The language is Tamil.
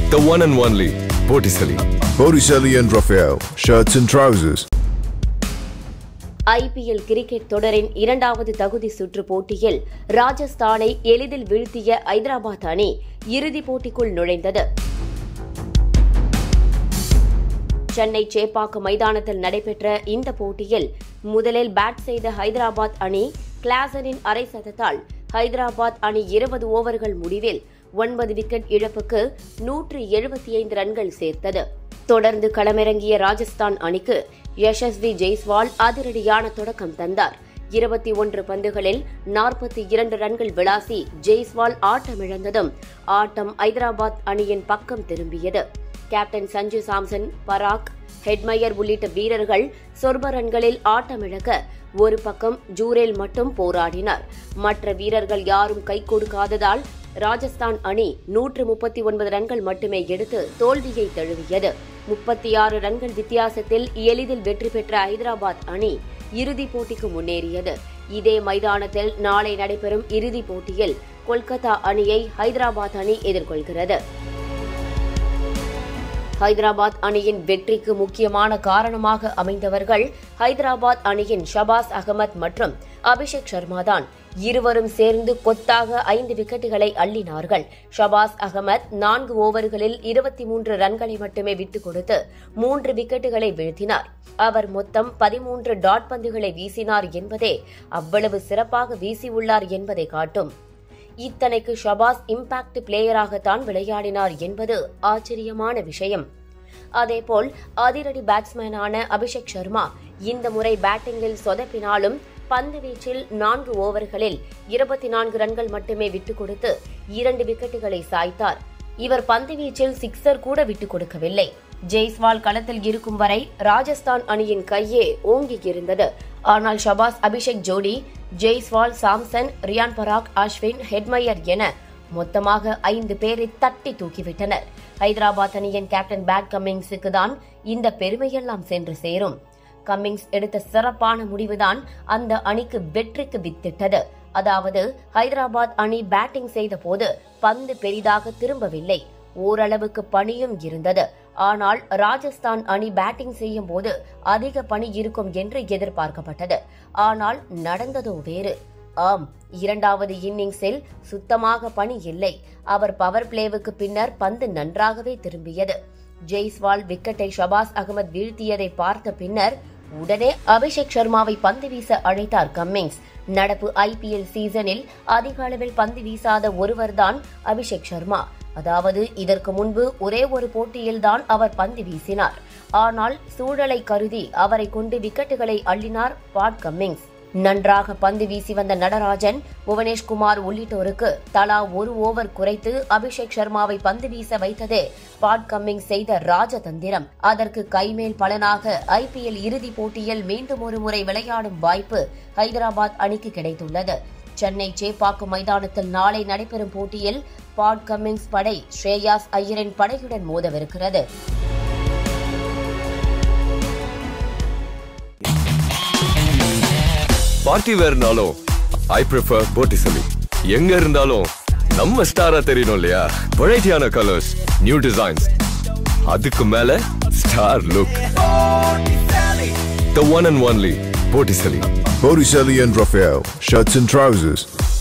The one and only Botticelli. Botticelli and Raphael, shirts and trousers. IPL cricket தொடரின் இரண்டாவது தகுதி சுற்று போட்டியில் ராஜஸ்தானை எளிதில் வீழ்த்திய ஐதராபாத் அணி இறுதிப் போட்டிக்குள் நுழைந்தது சென்னை சேப்பாக்கம் மைதானத்தில் நடைபெற்ற இந்த போட்டியில் முதலில் பேட் செய்த ஹைதராபாத் அணி கிளாசனின் அரை சதத்தால் ஹைதராபாத் அணி இருபது ஓவர்கள் முடிவில் ஒன்பது விக்கெட் இழப்புக்கு நூற்று எழுபத்தி ஐந்து ரன்கள் சேர்த்தது தொடர்ந்து களமிறங்கிய ராஜஸ்தான் அணிக்கு யசஸ்வி ஜெய்ஸ்வால் அதிரடியான தொடக்கம் தந்தார் இருபத்தி ஒன்று பந்துகளில் நாற்பத்தி இரண்டு ரன்கள் விளாசி ஜெய்ஸ்வால் ஆட்டமிழந்ததும் ஆட்டம் ஐதராபாத் அணியின் பக்கம் திரும்பியது கேப்டன் சஞ்சு சாம்சன் பராக் ஹெட்மயர் உள்ளிட்ட வீரர்கள் சொர்ப ரன்களில் ஆட்டமிழக்க ஒரு பக்கம் ஜூரேல் மட்டும் போராடினார் மற்ற வீரர்கள் யாரும் கை கொடுக்காததால் ராஜஸ்தான் அணி நூற்று முப்பத்தி ஒன்பது ரன்கள் மட்டுமே எடுத்து தோல்வியை தழுவியது முப்பத்தி ஆறு ரன்கள் வித்தியாசத்தில் எளிதில் வெற்றி பெற்ற ஐதராபாத் அணி இறுதிப் போட்டிக்கு முன்னேறியது இதே மைதானத்தில் நாளை நடைபெறும் இறுதிப் போட்டியில் கொல்கத்தா அணியை ஹைதராபாத் அணி எதிர்கொள்கிறது ஹைதராபாத் அணியின் வெற்றிக்கு முக்கியமான காரணமாக அமைந்தவர்கள் ஹைதராபாத் அணியின் ஷபாஸ் அகமத் மற்றும் அபிஷேக் சர்மா தான் இருவரும் சேர்ந்து கொத்தாக ஐந்து விக்கெட்டுகளை அள்ளினார்கள் ஷபாஸ் அகமத் நான்கு ஓவர்களில் இருபத்தி மூன்று ரன்களை மட்டுமே விட்டுக் கொடுத்து மூன்று விக்கெட்டுகளை வீழ்த்தினார் அவர் மொத்தம் பதிமூன்று டாட் பந்துகளை வீசினார் என்பதே அவ்வளவு சிறப்பாக வீசியுள்ளார் என்பதை காட்டும் இத்தனைக்கு ஷபாஸ் இம்பாக்ட் பிளேயராகத்தான் விளையாடினார் என்பது ஆச்சரியமான விஷயம் அதேபோல் அதிரடி பேட்ஸ்மேனான அபிஷேக் சர்மா இந்த முறை பேட்டிங்கில் சொதப்பினாலும் பந்து வீச்சில் நான்கு ஓவர்களில் இருபத்தி நான்கு ரன்கள் மட்டுமே விட்டுக் கொடுத்து இரண்டு விக்கெட்டுகளை சாய்த்தார் இவர் பந்து வீச்சில் சிக்ஸர் கூட விட்டுக் கொடுக்கவில்லை ஜெய்ஸ்வால் களத்தில் இருக்கும் வரை ராஜஸ்தான் அணியின் கையே ஓங்கி இருந்தது ஆனால் ஷபாஸ் அபிஷேக் ஜோடி ஜெய்ஸ்வால் சாம்சன் ரியான் பராக் அஸ்வின் ஹெட்மயர் என மொத்தமாக ஐந்து பேரை தட்டி தூக்கிவிட்டனர் ஹைதராபாத் அணியின் கேப்டன் பேட் கம்மிங்ஸுக்கு தான் இந்த பெருமையெல்லாம் சென்று சேரும் கம்மிங்ஸ் எடுத்த சிறப்பான முடிவுதான் அந்த அணிக்கு வெற்றிக்கு வித்திட்டது அதாவது ஹைதராபாத் அணி பேட்டிங் செய்த போது பந்து பெரிதாக திரும்பவில்லை ஓரளவுக்கு பணியும் இருந்தது ஆனால் ராஜஸ்தான் அணி பேட்டிங் செய்யும் போது அதிக பணி இருக்கும் என்று எதிர்பார்க்கப்பட்டது ஆனால் நடந்ததோ வேறு ஆம் இரண்டாவது இன்னிங்ஸில் சுத்தமாக பணி இல்லை அவர் பவர் பிளேவுக்கு பின்னர் பந்து நன்றாகவே திரும்பியது ஜெய்ஸ்வால் விக்கெட்டை ஷபாஸ் அகமது வீழ்த்தியதை பார்த்த பின்னர் உடனே அபிஷேக் சர்மாவை பந்து வீச அழைத்தார் கம்மிங்ஸ் நடப்பு ஐபிஎல் சீசனில் அதிக அளவில் பந்து வீசாத ஒருவர்தான் அபிஷேக் சர்மா அதாவது இதற்கு முன்பு ஒரே ஒரு போட்டியில்தான் அவர் பந்து வீசினார் ஆனால் சூழலை கருதி அவரை கொண்டு விக்கெட்டுகளை அள்ளினார் பாட் கம்மிங்ஸ் நன்றாக பந்து வீசி வந்த நடராஜன் புவனேஷ்குமார் உள்ளிட்டோருக்கு தலா ஒரு ஓவர் குறைத்து அபிஷேக் சர்மாவை பந்து வீச வைத்ததே பாட் கம்மிங் செய்த ராஜதந்திரம் அதற்கு கைமேல் பலனாக ஐபிஎல் இறுதிப் போட்டியில் மீண்டும் ஒரு முறை விளையாடும் வாய்ப்பு ஹைதராபாத் அணிக்கு கிடைத்துள்ளது சென்னை சேப்பாக்கம் மைதானத்தில் நாளை நடைபெறும் போட்டியில் பாட் கம்மிங்ஸ் படை ஸ்ரேயாஸ் ஐயரின் படையுடன் மோதவிருக்கிறது பார்ட்டி வேர்னாலும் ஐ ப்ரிஃபர் Botticelli. எங்க இருந்தாலும் நம்ம ஸ்டாரா தெரியணும் இல்லையா வெரைட்டியான கலர்ஸ் நியூ டிசைன்ஸ் அதுக்கு மேல star look The one and only Botticelli. Botticelli and Raphael, shirts and trousers.